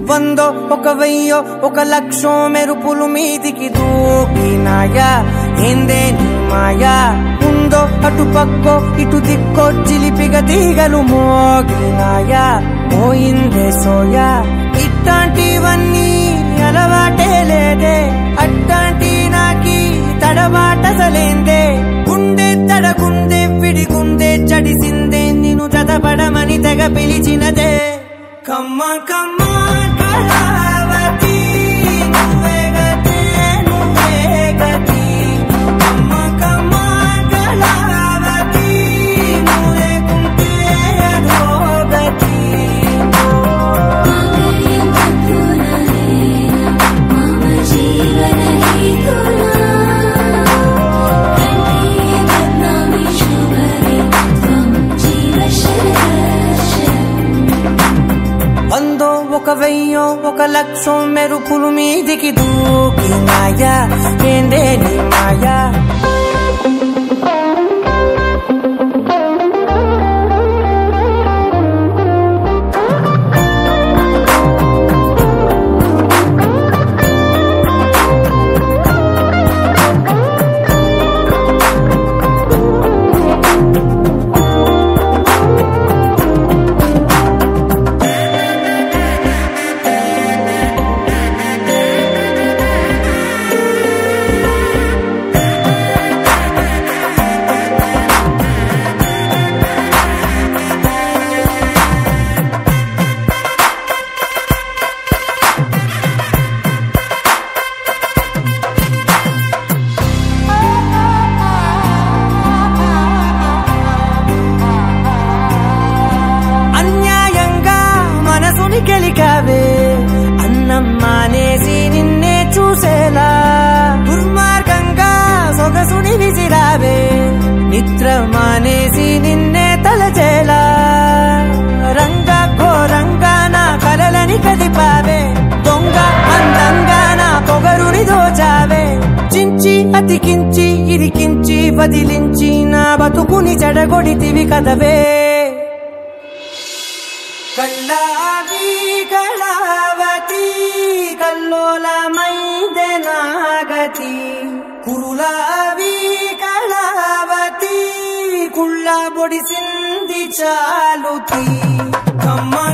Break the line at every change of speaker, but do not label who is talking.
వందో ఒక వెయ్యో ఒక లక్షో మెరుపులు మీదికి దూకినాయా ఏందే నీ మాయా ఉందో అటు పక్కో ఇటు దిక్కో చిలిపిగ తీగలు మోగినాయా పోయిందే సోయా ఇట్లాంటివన్నీ అలవాటే లేదే అట్లాంటి నాకి తడబాటసలేందే గుండె తడగుందే విడిగుందే చడిసిందే నిన్ను చదపడమని తెగ పిలిచినదే కమ్మ కమ్మ కళావతి నువ్వే గతే నువ్వే గతి కమ్మ కమ్మ కళావతి నువ్వే కుంటే అధోగతి
मम जीवन हेतुना कण्ठे बध्नामि शुभगे त्वं जीव शरशः
వందో ఒక వెయ్యో ఒక లక్షో మెరుపులు మీదికి దూకినాయా ఏందే నీ మాయా అన్యాయంగా మనసుని గెలికావే అన్నం మానేసి నిన్నే చూసేలా దుర్మార్గంగా సొగసుని విసిరావే నిద్ర మానేసి నిన్నే తలచేలా రంగ ఘోరంగా నా కలలని కదిపావే దొంగ అందంగా నా పొగరుని దోచావే చించి అతికించి ఇరికించి వదిలించి నా బతుకుని చెడగొడితివి కదవే కళ్ళావి కళావతి కల్లోలమైందే నాగతి కురులావి కళావతి కుళ్ళ బొడిసింది చాలుతి కమ్మ